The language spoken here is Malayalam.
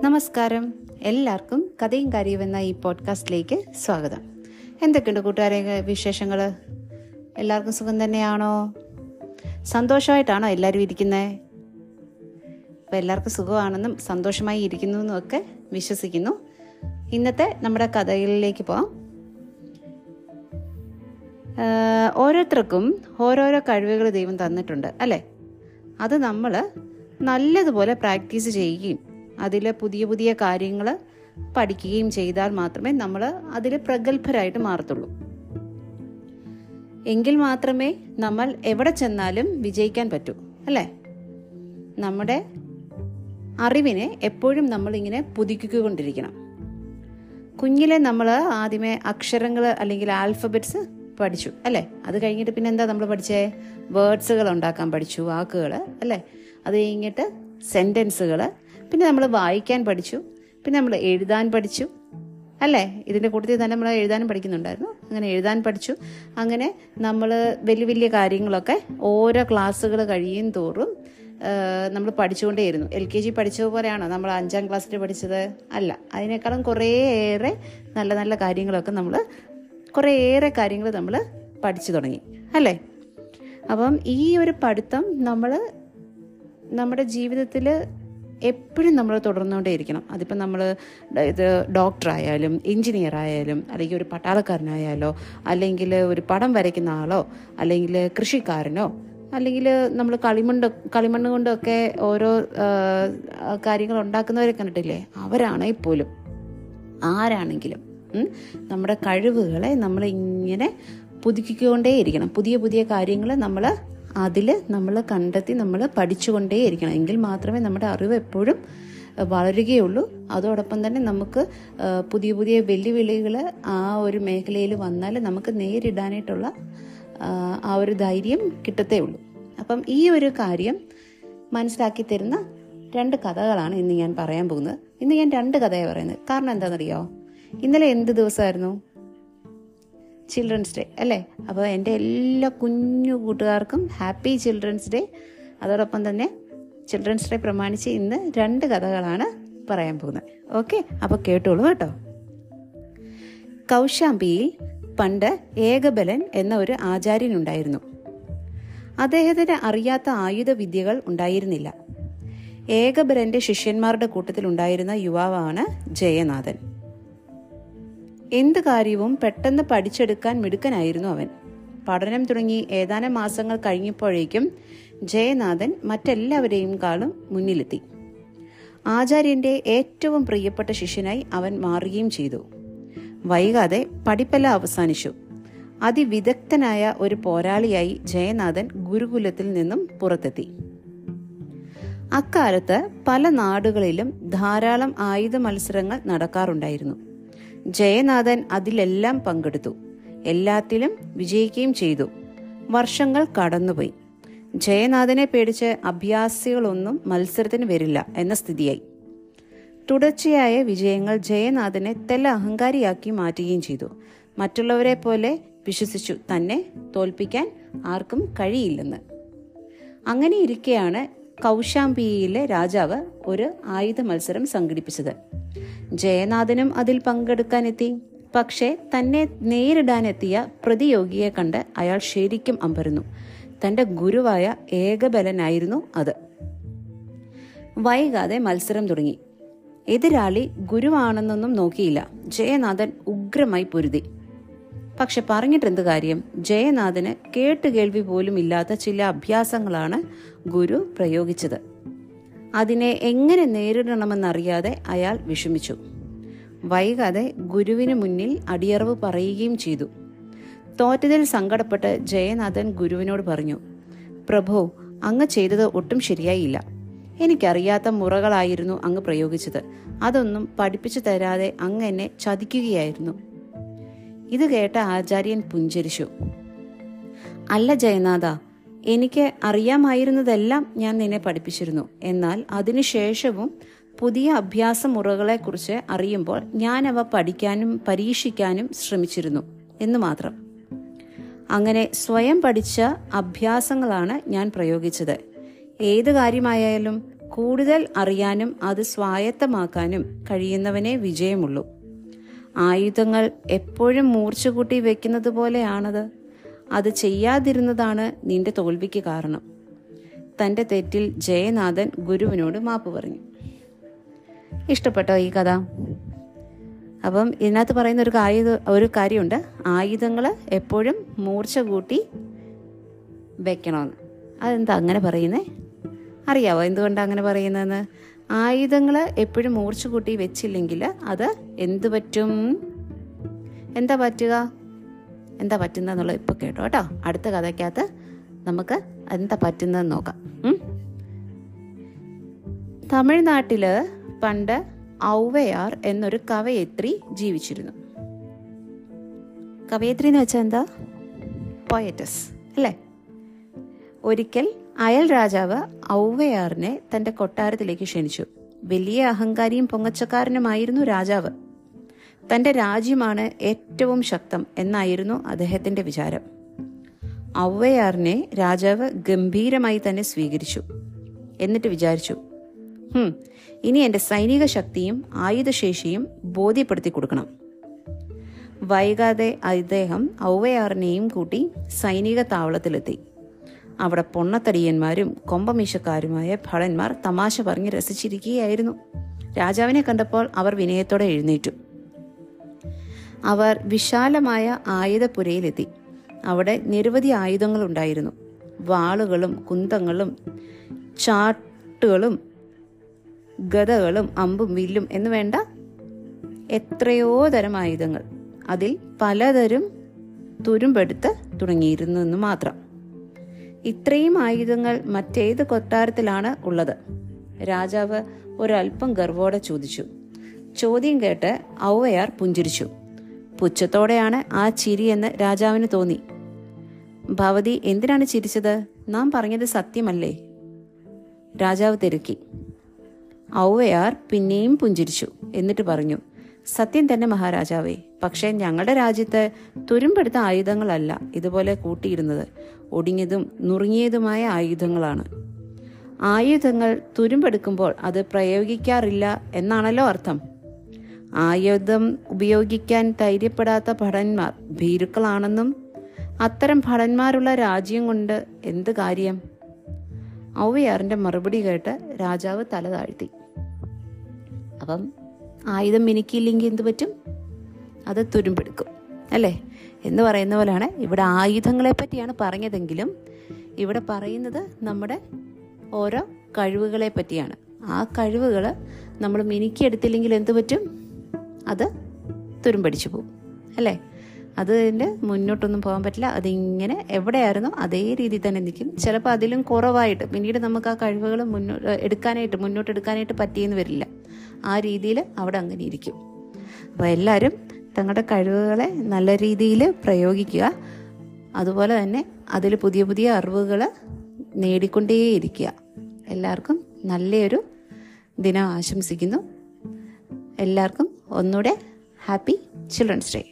നമസ്കാരം എല്ലാവർക്കും കഥയും കാര്യവും എന്ന ഈ പോഡ്കാസ്റ്റിലേക്ക് സ്വാഗതം എന്തൊക്കെയുണ്ട് കൂട്ടുകാരെ വിശേഷങ്ങൾ എല്ലാവർക്കും സുഖം തന്നെയാണോ സന്തോഷമായിട്ടാണോ എല്ലാവരും ഇരിക്കുന്നത് അപ്പോൾ എല്ലാവർക്കും സുഖമാണെന്നും സന്തോഷമായി ഇരിക്കുന്നു എന്നും ഒക്കെ വിശ്വസിക്കുന്നു ഇന്നത്തെ നമ്മുടെ കഥകളിലേക്ക് പോവാം ആഹ് ഓരോരുത്തർക്കും ഓരോരോ കഴിവുകൾ ദൈവം തന്നിട്ടുണ്ട് അല്ലേ അത് നമ്മൾ നല്ലതുപോലെ പ്രാക്ടീസ് ചെയ്യുകയും അതിൽ പുതിയ പുതിയ കാര്യങ്ങൾ പഠിക്കുകയും ചെയ്താൽ മാത്രമേ നമ്മൾ അതിൽ പ്രഗത്ഭരായിട്ട് മാറത്തുള്ളൂ എങ്കിൽ മാത്രമേ നമ്മൾ എവിടെ ചെന്നാലും വിജയിക്കാൻ പറ്റൂ അല്ലേ നമ്മുടെ അറിവിനെ എപ്പോഴും നമ്മൾ ഇങ്ങനെ പുതുക്കിക്കൊണ്ടിരിക്കണം കുഞ്ഞിലെ നമ്മൾ ആദ്യമേ അക്ഷരങ്ങൾ അല്ലെങ്കിൽ ആൽഫബറ്റ്സ് പഠിച്ചു അല്ലേ അത് കഴിഞ്ഞിട്ട് പിന്നെ എന്താ നമ്മൾ പഠിച്ചേ വേർഡ്സുകൾ ഉണ്ടാക്കാൻ പഠിച്ചു വാക്കുകൾ അല്ലേ അത് കഴിഞ്ഞിട്ട് സെൻറ്റൻസുകൾ പിന്നെ നമ്മൾ വായിക്കാൻ പഠിച്ചു പിന്നെ നമ്മൾ എഴുതാൻ പഠിച്ചു അല്ലേ ഇതിൻ്റെ കൂട്ടത്തിൽ തന്നെ നമ്മൾ എഴുതാനും പഠിക്കുന്നുണ്ടായിരുന്നു അങ്ങനെ എഴുതാൻ പഠിച്ചു അങ്ങനെ നമ്മൾ വലിയ വലിയ കാര്യങ്ങളൊക്കെ ഓരോ ക്ലാസ്സുകൾ കഴിയും തോറും നമ്മൾ പഠിച്ചുകൊണ്ടേയിരുന്നു എൽ കെ ജി പഠിച്ചതുപോലെയാണോ നമ്മൾ അഞ്ചാം ക്ലാസ്സിൽ പഠിച്ചത് അല്ല അതിനേക്കാളും കുറേയേറെ നല്ല നല്ല കാര്യങ്ങളൊക്കെ നമ്മൾ കുറേയേറെ കാര്യങ്ങൾ നമ്മൾ പഠിച്ചു തുടങ്ങി അല്ലേ അപ്പം ഈ ഒരു പഠിത്തം നമ്മൾ നമ്മുടെ ജീവിതത്തിൽ എപ്പോഴും നമ്മൾ തുടർന്നുകൊണ്ടേയിരിക്കണം അതിപ്പോൾ നമ്മൾ ഇത് ഡോക്ടറായാലും എഞ്ചിനീയർ ആയാലും അല്ലെങ്കിൽ ഒരു പട്ടാളക്കാരനായാലോ അല്ലെങ്കിൽ ഒരു പടം വരയ്ക്കുന്ന ആളോ അല്ലെങ്കിൽ കൃഷിക്കാരനോ അല്ലെങ്കിൽ നമ്മൾ കളിമണ്ണ് കളിമണ്ണ് കൊണ്ടൊക്കെ ഓരോ കാര്യങ്ങൾ ഉണ്ടാക്കുന്നവരെ കണ്ടിട്ടില്ലേ അവരാണെങ്കിൽ പോലും ആരാണെങ്കിലും ഉം, നമ്മുടെ കഴിവുകളെ നമ്മൾ ഇങ്ങനെ പുതുക്കിക്കൊണ്ടേയിരിക്കണം പുതിയ പുതിയ കാര്യങ്ങൾ നമ്മൾ അതിൽ നമ്മൾ കണ്ടെത്തി നമ്മൾ പഠിച്ചുകൊണ്ടേയിരിക്കണം എങ്കിൽ മാത്രമേ നമ്മുടെ അറിവ് എപ്പോഴും അഹ്, വളരുകയുള്ളൂ അതോടൊപ്പം തന്നെ നമുക്ക് അഹ്, പുതിയ പുതിയ വെല്ലുവിളികൾ ആ ഒരു മേഖലയിൽ വന്നാൽ നമുക്ക് നേരിടാനായിട്ടുള്ള ആഹ്, ആ ഒരു ധൈര്യം കിട്ടത്തേ ഉള്ളൂ അപ്പം ഈ ഒരു കാര്യം മനസ്സിലാക്കി തരുന്ന രണ്ട് കഥകളാണ് ഇന്ന് ഞാൻ പറയാൻ പോകുന്നത് ഇന്ന് ഞാൻ രണ്ട് കഥയാണ് പറയുന്നത് കാരണം എന്താണെന്നറിയോ ഇന്നലെ എന്ത് ദിവസമായിരുന്നു ചിൽഡ്രൻസ് ഡേ അല്ലേ അപ്പോൾ എൻ്റെ എല്ലാ കുഞ്ഞു കൂട്ടുകാർക്കും ഹാപ്പി ചിൽഡ്രൻസ് ഡേ അതോടൊപ്പം തന്നെ ചിൽഡ്രൻസ് ഡേ പ്രമാണിച്ച് ഇന്ന് രണ്ട് കഥകളാണ് പറയാൻ പോകുന്നത് ഓക്കെ അപ്പോൾ കേട്ടോളൂ കേട്ടോ കൗശാംബിയിൽ പണ്ട് ഏകബലൻ എന്ന ഒരു ആചാര്യനുണ്ടായിരുന്നു അദ്ദേഹത്തിന് അറിയാത്ത ആയുധ വിദ്യകൾ ഉണ്ടായിരുന്നില്ല ഏകബലന്റെ ശിഷ്യന്മാരുടെ കൂട്ടത്തിൽ ഉണ്ടായിരുന്ന യുവാവാണ് ജയനാഥൻ എന്ത് കാര്യവും പെട്ടെന്ന് പഠിച്ചെടുക്കാൻ മിടുക്കനായിരുന്നു അവൻ പഠനം തുടങ്ങി ഏതാനും മാസങ്ങൾ കഴിഞ്ഞപ്പോഴേക്കും ജയനാഥൻ മറ്റെല്ലാവരെയും കാളും മുന്നിലെത്തി ആചാര്യന്റെ ഏറ്റവും പ്രിയപ്പെട്ട ശിഷ്യനായി അവൻ മാറുകയും ചെയ്തു വൈകാതെ പഠിപ്പെല്ലാം അവസാനിച്ചു അതിവിദഗ്ധനായ ഒരു പോരാളിയായി ജയനാഥൻ ഗുരുകുലത്തിൽ നിന്നും പുറത്തെത്തി അക്കാലത്ത് പല നാടുകളിലും ധാരാളം ആയുധ മത്സരങ്ങൾ നടക്കാറുണ്ടായിരുന്നു ജയനാഥൻ അതിലെല്ലാം പങ്കെടുത്തു എല്ലാത്തിലും വിജയിക്കുകയും ചെയ്തു വർഷങ്ങൾ കടന്നുപോയി ജയനാഥനെ പേടിച്ച് അഭ്യാസികളൊന്നും മത്സരത്തിന് വരില്ല എന്ന സ്ഥിതിയായി തുടർച്ചയായ വിജയങ്ങൾ ജയനാഥനെ തെല്ല അഹങ്കാരിയാക്കി മാറ്റുകയും ചെയ്തു മറ്റുള്ളവരെ പോലെ വിശ്വസിച്ചു തന്നെ തോൽപ്പിക്കാൻ ആർക്കും കഴിയില്ലെന്ന് അങ്ങനെ ഇരിക്കെയാണ് കൗശാംബിയിലെ രാജാവ് ഒരു ആയുധ മത്സരം സംഘടിപ്പിച്ചത് ജയനാഥനും അതിൽ പങ്കെടുക്കാനെത്തി പക്ഷേ തന്നെ നേരിടാനെത്തിയ പ്രതിയോഗിയെ കണ്ട് അയാൾ ശരിക്കും അമ്പരന്നു തന്റെ ഗുരുവായ ഏകബലനായിരുന്നു അത് വൈകാതെ മത്സരം തുടങ്ങി എതിരാളി ഗുരുവാണെന്നൊന്നും നോക്കിയില്ല ജയനാഥൻ ഉഗ്രമായി പൊരുതി പക്ഷെ പറഞ്ഞിട്ടെന്ത് കാര്യം ജയനാഥന് കേട്ടുകേൾവി പോലും ഇല്ലാത്ത ചില അഭ്യാസങ്ങളാണ് ഗുരു പ്രയോഗിച്ചത് അതിനെ എങ്ങനെ നേരിടണമെന്നറിയാതെ അയാൾ വിഷമിച്ചു വൈകാതെ ഗുരുവിന് മുന്നിൽ അടിയറവ് പറയുകയും ചെയ്തു തോറ്റതിൽ സങ്കടപ്പെട്ട് ജയനാഥൻ ഗുരുവിനോട് പറഞ്ഞു പ്രഭു അങ്ങ് ചെയ്തത് ഒട്ടും ശരിയായില്ല എനിക്കറിയാത്ത മുറകളായിരുന്നു അങ്ങ് പ്രയോഗിച്ചത് അതൊന്നും പഠിപ്പിച്ചു തരാതെ അങ്ങ് എന്നെ ചതിക്കുകയായിരുന്നു ഇത് കേട്ട ആചാര്യൻ പുഞ്ചരിച്ചു അല്ല ജയനാഥ എനിക്ക് അറിയാമായിരുന്നതെല്ലാം ഞാൻ നിന്നെ പഠിപ്പിച്ചിരുന്നു എന്നാൽ അതിനുശേഷവും പുതിയ അഭ്യാസ മുറകളെക്കുറിച്ച് അറിയുമ്പോൾ ഞാൻ അവ പഠിക്കാനും പരീക്ഷിക്കാനും ശ്രമിച്ചിരുന്നു എന്ന് മാത്രം അങ്ങനെ സ്വയം പഠിച്ച അഭ്യാസങ്ങളാണ് ഞാൻ പ്രയോഗിച്ചത് ഏത് കാര്യമായാലും കൂടുതൽ അറിയാനും അത് സ്വായത്തമാക്കാനും കഴിയുന്നവനെ വിജയമുള്ളൂ ആയുധങ്ങൾ എപ്പോഴും മൂർച്ച കൂട്ടി വെക്കുന്നത് പോലെയാണത് അത് ചെയ്യാതിരുന്നതാണ് നിന്റെ തോൽവിക്ക് കാരണം തന്റെ തെറ്റിൽ ജയനാഥൻ ഗുരുവിനോട് മാപ്പ് പറഞ്ഞു ഇഷ്ടപ്പെട്ടോ ഈ കഥ അപ്പം ഇതിനകത്ത് പറയുന്ന ഒരു ആയുധ ഒരു കാര്യമുണ്ട് ആയുധങ്ങൾ എപ്പോഴും മൂർച്ച കൂട്ടി വെക്കണമെന്ന് അതെന്താ അങ്ങനെ പറയുന്നേ അറിയാവോ എന്തുകൊണ്ടാണ് അങ്ങനെ പറയുന്നതെന്ന് ആയുധങ്ങൾ എപ്പോഴും മൂർച്ച കൂട്ടി വെച്ചില്ലെങ്കിൽ അത് എന്ത് പറ്റും എന്താ പറ്റുക എന്താ പറ്റുന്നതെന്നുള്ളത് ഇപ്പോൾ കേട്ടോ കേട്ടോ അടുത്ത കഥയ്ക്കകത്ത് നമുക്ക് എന്താ പറ്റുന്നതെന്ന് നോക്കാം ഉം? തമിഴ്നാട്ടില് പണ്ട് ഔവയാർ എന്നൊരു കവയത്രി ജീവിച്ചിരുന്നു കവയത്രി എന്ന് വെച്ചാൽ എന്താ പോയറ്റസ് അല്ലേ ഒരിക്കൽ അയൽ രാജാവ് ഔവയാറിനെ തന്റെ കൊട്ടാരത്തിലേക്ക് ക്ഷണിച്ചു വലിയ അഹങ്കാരിയും പൊങ്ങച്ചക്കാരനുമായിരുന്നു രാജാവ് തന്റെ രാജ്യമാണ് ഏറ്റവും ശക്തം എന്നായിരുന്നു അദ്ദേഹത്തിന്റെ വിചാരം ഔവയാറിനെ രാജാവ് ഗംഭീരമായി തന്നെ സ്വീകരിച്ചു എന്നിട്ട് വിചാരിച്ചു ഹും ഇനി എന്റെ സൈനിക ശക്തിയും ആയുധശേഷിയും ബോധ്യപ്പെടുത്തി കൊടുക്കണം വൈകാതെ അദ്ദേഹം ഔവയാറിനെയും കൂട്ടി സൈനിക താവളത്തിലെത്തി അവിടെ പൊണ്ണത്തടിയന്മാരും കൊമ്പമീശക്കാരുമായ ഭടന്മാർ തമാശ പറഞ്ഞ് രസിച്ചിരിക്കുകയായിരുന്നു രാജാവിനെ കണ്ടപ്പോൾ അവർ വിനയത്തോടെ എഴുന്നേറ്റു അവർ വിശാലമായ ആയുധപുരയിലെത്തി അവിടെ നിരവധി ആയുധങ്ങൾ ഉണ്ടായിരുന്നു വാളുകളും കുന്തങ്ങളും ചാട്ടുകളും ഗതകളും അമ്പും വില്ലും എന്ന് വേണ്ട എത്രയോ തരം ആയുധങ്ങൾ അതിൽ പലതരം തുരുമ്പെടുത്ത് തുടങ്ങിയിരുന്നു എന്ന് മാത്രം ഇത്രയും ആയുധങ്ങൾ മറ്റേത് കൊട്ടാരത്തിലാണ് ഉള്ളത് രാജാവ് ഒരല്പം ഗർവോടെ ചോദിച്ചു ചോദ്യം കേട്ട് ഔവയാർ പുഞ്ചിരിച്ചു പുച്ഛത്തോടെയാണ് ആ ചിരി എന്ന് രാജാവിന് തോന്നി ഭവതി എന്തിനാണ് ചിരിച്ചത് നാം പറഞ്ഞത് സത്യമല്ലേ രാജാവ് തിരക്കി ഔവയാർ പിന്നെയും പുഞ്ചിരിച്ചു എന്നിട്ട് പറഞ്ഞു സത്യം തന്നെ മഹാരാജാവേ പക്ഷേ ഞങ്ങളുടെ രാജ്യത്ത് തുരുമ്പെടുത്ത ആയുധങ്ങളല്ല ഇതുപോലെ കൂട്ടിയിരുന്നത് ഒടിഞ്ഞതും നുറുങ്ങിയതുമായ ആയുധങ്ങളാണ് ആയുധങ്ങൾ തുരുമ്പെടുക്കുമ്പോൾ അത് പ്രയോഗിക്കാറില്ല എന്നാണല്ലോ അർത്ഥം ആയുധം ഉപയോഗിക്കാൻ ധൈര്യപ്പെടാത്ത ഭടന്മാർ ഭീരുക്കളാണെന്നും അത്തരം ഭടന്മാരുള്ള രാജ്യം കൊണ്ട് എന്ത് കാര്യം ഔവയാറിന്റെ മറുപടി കേട്ട് രാജാവ് തല താഴ്ത്തി അപ്പം ആയുധം മിനുക്കിയില്ലെങ്കിൽ എന്ത് പറ്റും അത് തുരുമ്പെടുക്കും അല്ലേ എന്ന് പറയുന്ന പോലെയാണ് ഇവിടെ ആയുധങ്ങളെ പറ്റിയാണ് പറഞ്ഞതെങ്കിലും ഇവിടെ പറയുന്നത് നമ്മുടെ ഓരോ കഴിവുകളെ പറ്റിയാണ് ആ കഴിവുകൾ നമ്മൾ മിനുക്കിയെടുത്തില്ലെങ്കിൽ എന്ത് പറ്റും അത് തുരുമ്പടിച്ചു പോകും അല്ലേ അതിൻ്റെ മുന്നോട്ടൊന്നും പോകാൻ പറ്റില്ല അതിങ്ങനെ എവിടെയായിരുന്നോ അതേ രീതിയിൽ തന്നെ നിൽക്കും ചിലപ്പോൾ അതിലും കുറവായിട്ട് പിന്നീട് നമുക്ക് ആ കഴിവുകൾ മുന്നോട്ട് എടുക്കാനായിട്ട് മുന്നോട്ട് എടുക്കാനായിട്ട് പറ്റിയെന്ന് വരില്ല ആ രീതിയിൽ അവിടെ അങ്ങനെ ഇരിക്കും അപ്പോൾ എല്ലാവരും തങ്ങളുടെ കഴിവുകളെ നല്ല രീതിയിൽ പ്രയോഗിക്കുക അതുപോലെ തന്നെ അതിൽ പുതിയ പുതിയ അറിവുകൾ നേടിക്കൊണ്ടേയിരിക്കുക എല്ലാവർക്കും നല്ലൊരു ദിനം ആശംസിക്കുന്നു എല്ലാവർക്കും ഒന്നുകൂടെ ഹാപ്പി ചിൽഡ്രൻസ് ഡേ